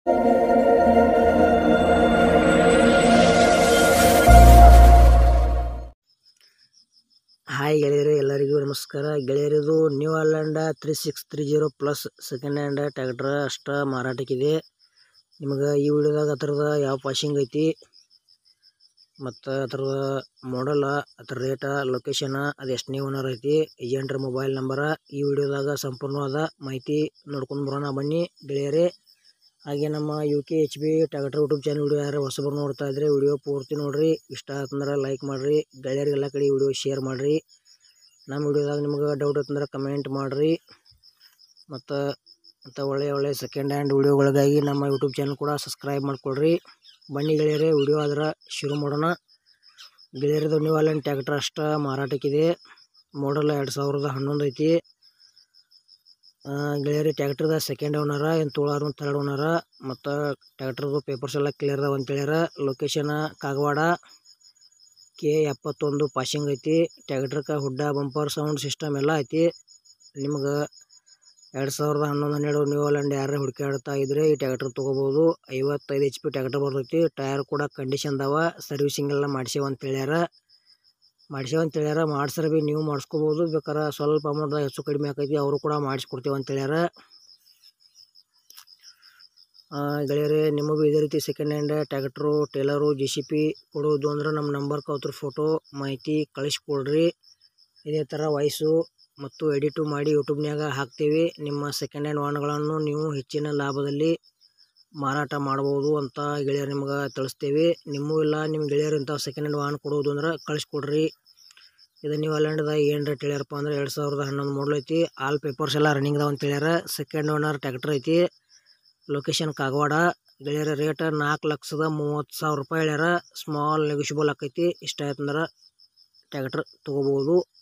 hi ಗೆಳೆಯರೇ ಎಲ್ಲರಿಗೂ ನಮಸ್ಕಾರ ಗೆಳೆಯರಿದು New Holland three six three zero plus second hand tractor ಅಷ್ಟ ಮಾರಾಟಕ್ಕಿದೆ ನಿಮಗೆ ಈ ವಿಡಿಯೋದಾಗ ಅದ್ರದ ಯಾವ ಪಾಸಿಂಗ್ ಐತಿ ಮತ್ತು ಅದ್ರದ ಮಾಡಲ ಅದ್ರ ರೇಟ ಲೊಕೇಶನ ಅದು ಎಷ್ಟನೇ ಓನರ್ ಐತಿ ಏಜೆಂಟ್ರ ಮೊಬೈಲ್ ನಂಬರ ಈ ವಿಡಿಯೋದಾಗ ಸಂಪೂರ್ಣವಾದ ಮಾಹಿತಿ ನೋಡ್ಕೊಂಡು ಬರೋಣ ಬನ್ನಿ ಗೆಳೆಯರೇ ಹಾಗೆ ನಮ್ಮ U K H B tractor YouTube channel video ಯಾರು ಹೊಸಬರು ನೋಡ್ತಾ ಇದ್ರೆ ವಿಡಿಯೋ ಪೂರ್ತಿ ನೋಡ್ರಿ ಇಷ್ಟ ಆತಂದ್ರೆ ಲೈಕ್ ಮಾಡಿರಿ ಗೆಳೆಯರಿಗೆಲ್ಲ ಕಡೆ ವಿಡಿಯೋ ಶೇರ್ ಮಾಡಿರಿ ನಮ್ಮ ವಿಡಿಯೋದಾಗ ನಿಮ್ಗೆ ಡೌಟ್ ಐತಂದ್ರೆ ಕಮೆಂಟ್ ಮಾಡಿರಿ ಮತ್ತು ಮತ್ತು ಒಳ್ಳೆಯ ಒಳ್ಳೆಯ ಸೆಕೆಂಡ್ ಹ್ಯಾಂಡ್ ವಿಡಿಯೋಗಳಿಗಾಗಿ ನಮ್ಮ ಯೂಟ್ಯೂಬ್ ಚಾನಲ್ ಕೂಡ ಸಬ್ಸ್ಕ್ರೈಬ್ ಮಾಡ್ಕೊಳ್ರಿ ಬನ್ನಿ ಗೆಳೆಯರೇ ವಿಡಿಯೋ ಆದ್ರೆ ಶುರು ಮಾಡೋಣ ಗೆಳೆಯರದು ನ್ಯೂ ಅಲ್ಯಾಂಡ್ ಟ್ಯಾಕ್ಟರ್ ಅಷ್ಟ ಮಾರಾಟಕ್ಕಿದೆ ಮಾಡಲ್ ಎರಡು ಸಾವಿರದ ಹನ್ನೊಂದು ಐತಿ ಆ, ಗೆಳೆಯರಿ ಟ್ಯಾಕ್ಟ್ರದ ಸೆಕೆಂಡ್ ಓನರ ಏನು ತೊಳಾರು ಥರ್ಡ್ ಓನರ ಮತ್ತು ಟ್ಯಾಕ್ಟ್ರದ್ದು ಪೇಪರ್ಸ್ ಎಲ್ಲ ಕ್ಲಿಯರ್ ಅದಾವ ಅಂತ ಹೇಳ್ಯಾರ ಲೊಕೇಶನ ಕಾಗವಾಡ ಕೆ ಎಪ್ಪತ್ತೊಂದು ಪಾಸಿಂಗ್ ಐತಿ ಟ್ಯಾಕ್ಟ್ರಕ್ಕೆ ಹುಡ್ಡ ಬಂಪರ್ ಸೌಂಡ್ ಸಿಸ್ಟಮ್ ಎಲ್ಲ ಐತಿ ನಿಮ್ಗೆ ಎರಡು ಸಾವಿರದ ಹನ್ನೊಂದು ಹನ್ನೆರಡು ನ್ಯೂ ಅಲ್ಯಾಂಡ್ ಯಾರೇ ಹುಡುಕಾಡ್ತಾ ಇದ್ರೆ ಈ ಟ್ಯಾಕ್ಟರ್ ತೊಗೋಬೋದು ಐವತ್ತೈದು ಎಚ್ ಪಿ ಟ್ಯಾಕ್ಟರ್ ಬರ್ತೈತಿ ಟೈರ್ ಕೂಡ ಕಂಡೀಷನ್ ಅದಾವ ಸರ್ವಿಸಿಂಗ್ ಎಲ್ಲ ಮಾಡ್ಸೇವ ಅಂತ ಹೇಳ್ಯಾರ ಮಾಡ್ಸೇವ ಅಂತ ಹೇಳ್ಯಾರ ಮಾಡ್ಸರ ಭೀ ನೀವು ಮಾಡಿಸ್ಕೋಬೋದು ಬೇಕಾರೆ ಸ್ವಲ್ಪ ಅಮೌಂಟ್ ಹೆಚ್ಚು ಕಡಿಮೆ ಆಕೈತಿ ಅವರು ಕೂಡ ಮಾಡಿಸ್ಕೊಡ್ತೇವೆ ಅಂತ ಹೇಳ್ಯಾರ ಆ, ಗೆಳೆಯರೇ ನಿಮಗೂ ಇದೇ ರೀತಿ second hand tractor trailer J C P ಕೊಡೋದು ಅಂದ್ರೆ ನಮ್ಮ ನಂಬರ್ ಅವ್ರ ಫೋಟೋ ಮಾಹಿತಿ ಕಳಿಸ್ಕೊಡ್ರಿ ಇದೇ ಥರ ವಾಯ್ಸು ಮತ್ತು ಎಡಿಟು ಮಾಡಿ ಯೂಟ್ಯೂಬ್ನ್ಯಾಗ ಹಾಕ್ತೇವೆ ನಿಮ್ಮ ಸೆಕೆಂಡ್ ಹ್ಯಾಂಡ್ ವಾಹನಗಳನ್ನು ನೀವು ಹೆಚ್ಚಿನ ಲಾಭದಲ್ಲಿ ಮಾರಾಟ ಮಾಡ್ಬೋದು ಅಂತ ಗೆಳೆಯರು ನಿಮ್ಗೆ ತಿಳಿಸ್ತೇವೆ ನಿಮ್ಮೂ ಇಲ್ಲ ನಿಮ್ಮ ಗೆಳೆಯರು ಇಂಥ ಸೆಕೆಂಡ್ ಹ್ಯಾಂಡ್ ವಾಹನ ಕೊಡೋದು ಅಂದ್ರೆ ಕಳಿಸ್ಕೊಡ್ರಿ ಇದು ನೀವು ಅಲ್ಯಾಂಡ್ದಾಗ ಏನು ರೇಟ್ ಹೇಳ್ಯಾರಪ್ಪ ಅಂದ್ರೆ ಎರಡು ಸಾವಿರದ ಹನ್ನೊಂದು ಮಾಡಲ್ ಐತಿ ಆಲ್ ಪೇಪರ್ಸ್ ಎಲ್ಲ ರನ್ನಿಂಗ್ ಅದಾವ ಅಂತ ಹೇಳ್ಯಾರ ಸೆಕೆಂಡ್ ಓನರ್ ಟ್ಯಾಕ್ಟರ್ ಐತಿ ಲೊಕೇಶನ್ ಕಾಗವಾಡ ಗೆಳೆಯರ ರೇಟ್ ನಾಲ್ಕು ಲಕ್ಷದ ಮೂವತ್ತು ಸಾವಿರ ರೂಪಾಯಿ ಹೇಳ್ಯಾರ ಸ್ಮಾಲ್ ನೆಗೋಷಿಯಬಲ್ ಆಕೈತಿ ಇಷ್ಟ ಆಯ್ತಂದ್ರೆ ಟ್ಯಾಕ್ಟರ್ ತೊಗೋಬೋದು